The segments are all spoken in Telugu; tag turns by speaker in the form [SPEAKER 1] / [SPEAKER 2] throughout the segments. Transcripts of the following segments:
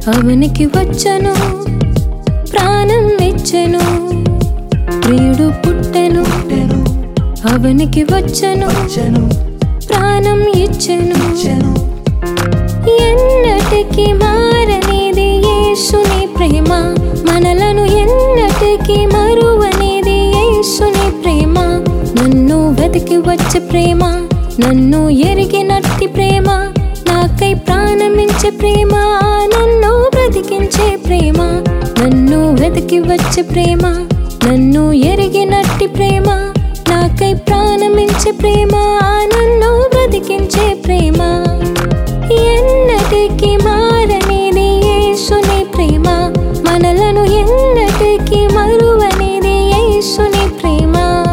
[SPEAKER 1] అవనికి వచ్చను ప్రాణం ఇచ్చెను ప్రియుడు పుట్టెను అవనికి వచ్చను ప్రాణం ఇచ్చెను ఎన్నటికి మారనిది యేసుని ప్రేమ మనలను ఎన్నటికి మరువనిది యేసుని ప్రేమ నన్ను వెతికి వచ్చే ప్రేమ నన్ను ఎరిగినట్టి ప్రేమ నాకై ప్రాణమించే ప్రేమ నన్ను బ్రతికించే ప్రేమ నన్ను వెతికి వచ్చే ప్రేమ నన్ను ఎరిగినట్టి ప్రేమ నాకై ప్రాణమించే ప్రేమ నన్ను బ్రతికించే ప్రేమ ఎన్నటికి మారనిది యేసుని ప్రేమ మనలను ఎన్నటికి మరువనిది యేసుని ప్రేమ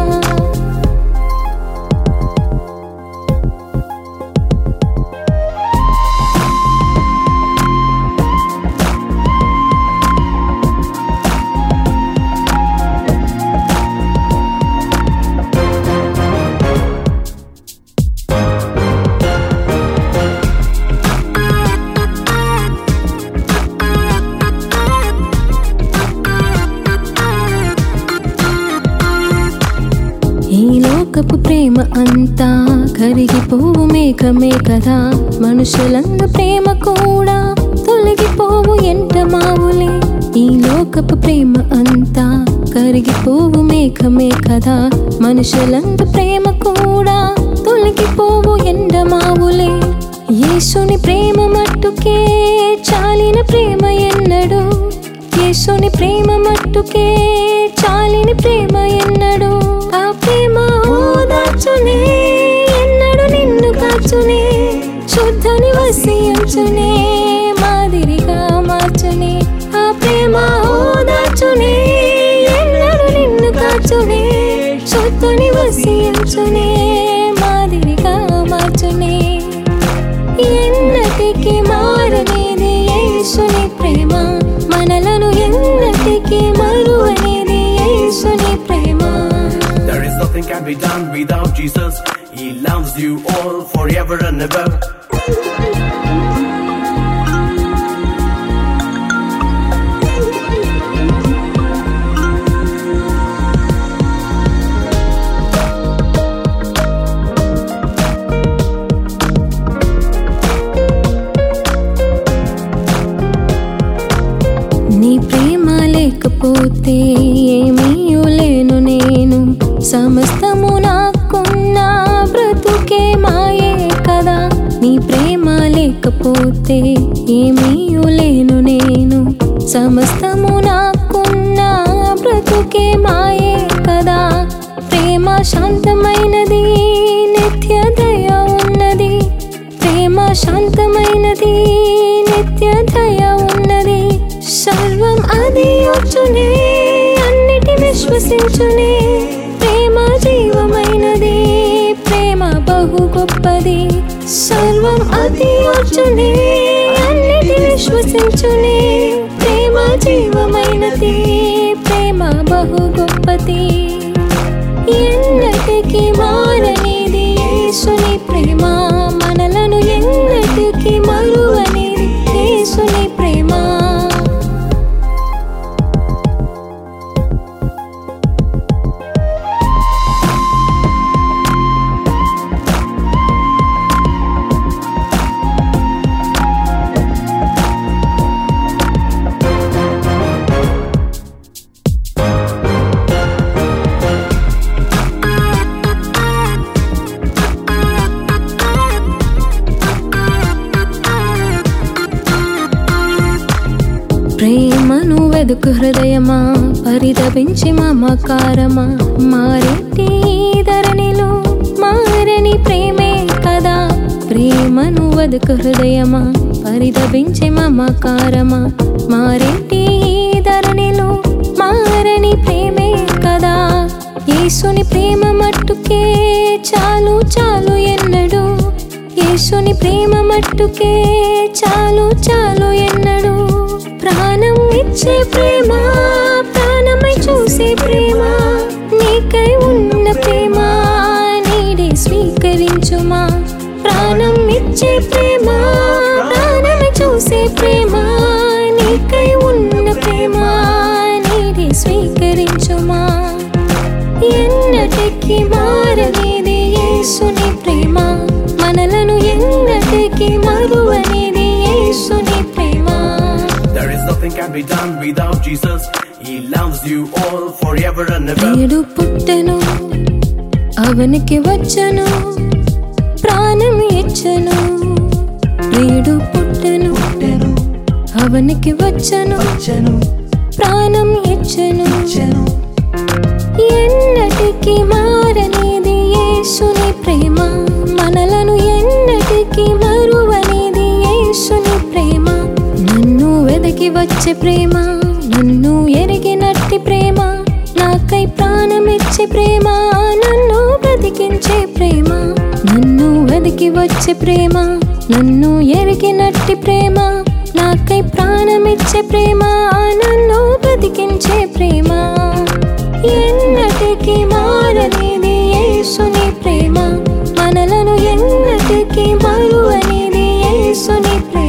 [SPEAKER 1] ఈ లోకపు ప్రేమ అంతా కరిగిపోవు మేఘమే కదా మనుషులంద ప్రేమ కూడా తొలగిపోవు ఎంట మావులే ఈ లోకపు ప్రేమ అంతా కరిగిపోవు మేఘమే కదా మనుషులంద ప్రేమ కూడా తొలగిపోవు ఎండ మావులే యేసుని ప్రేమ మట్టుకే చాలిన ప్రేమ ఎన్నడు యేసుని ప్రేమ మట్టుకే చాలిని ప్రేమ ఎన్నడు ఆ ప్రేమ ఓదార్చునే ఎన్నడు నిన్ను కాచునే శుద్ధని వసియంచునే మాదిరిగా మార్చునే ఆ ప్రేమ ఓదార్చునే ఎన్నడు నిన్ను కాచునే శుద్ధని వసియంచునే మాదిరిగా మార్చునే ఎన్నటికి మారనేది యేసుని ప్రేమ మనలను ఎన్నటికి మరువనేది యేసుని ప్రేమ
[SPEAKER 2] There is nothing can be done without Jesus. He loves you all forever and ever.
[SPEAKER 1] నీ ప్రేమ లేకపోతే ఏమీ లేను నేను సమస్తము నాకున్న బ్రతుకే మాయే కదా నీ ప్రేమ లేకపోతే ఏమీ లేను నేను సమస్తము నాకున్న బ్రతుకే మాయే కదా ప్రేమ శాంతమైనది నిత్య దయ ఉన్నది ప్రేమ శాంతమైనది నిత్య దయ ఉన్నది సర్వం అది వచ్చునే అన్నిటి విశ్వసించునే ప్రేమ జీవమైనది ప్రేమ బహు గొప్పది సర్వం అది వచ్చునే అన్నిటి విశ్వసించునే ప్రేమ జీవమైనది ప్రేమ బహు గొప్పది ఎన్నటికి మారనిది యేసుని ప్రేమ మనలను ఎన్నటికి మరువనిది యేసుని ప్రేమ ప్రేమను వెదుకు హృదయమా పరితపించి మమకారమా మారేటి ఈ ధరణిలో మారని ప్రేమే కదా ప్రేమను వెదుకు హృదయమా పరితపించి మమకారమా మారేటి ఈ ధరణిలో మారని ప్రేమే కదా యేసుని ప్రేమ మట్టుకే చాలు చాలు ఎన్నడు యేసుని ప్రేమ మట్టుకే చాలు చాలు ఎన్నడు ప్రాణం ఇచ్చే ప్రేమ ప్రాణమై చూసే ప్రేమ నీకై ఉన్న ప్రేమ నీడే స్వీకరించుమా ప్రాణం ఇచ్చే ప్రేమ ప్రాణమై చూసే ప్రేమ ఎన్నటికీ మరువనిది యేసుని ప్రేమ
[SPEAKER 2] There is nothing can be done without Jesus. He loves you all forever and ever.
[SPEAKER 1] నేడు పుట్టెను అవనికి వచ్చను ప్రాణం ఇచ్చను నేడు పుట్టెను
[SPEAKER 3] పుట్టెను
[SPEAKER 1] అవనికి వచ్చను
[SPEAKER 3] వచ్చెను
[SPEAKER 1] ప్రాణం ఇచ్చను
[SPEAKER 3] వచ్చెను
[SPEAKER 1] ఎన్నటికీ మారనిది యేసుని ప్రేమ మనలను ఎన్నటికీ మరువనిది యేసుని ప్రేమ నన్ను వెదకి వచ్చే ప్రేమ నన్ను ఎరిగినట్టి ప్రేమ నాకై ప్రాణమిచ్చే ప్రేమ నన్ను బ్రతికించే ప్రేమ నన్ను వెదకి వచ్చే ప్రేమ నన్ను ఎరిగినట్టి ప్రేమ నాకై ప్రాణమిచ్చే ప్రేమ నన్ను బ్రతికించే ప్రేమ ఎన్నటికీ మారనిది యేసుని ప్రేమ మనలను ఎన్నటికీ మరువనిది యేసుని ప్రేమ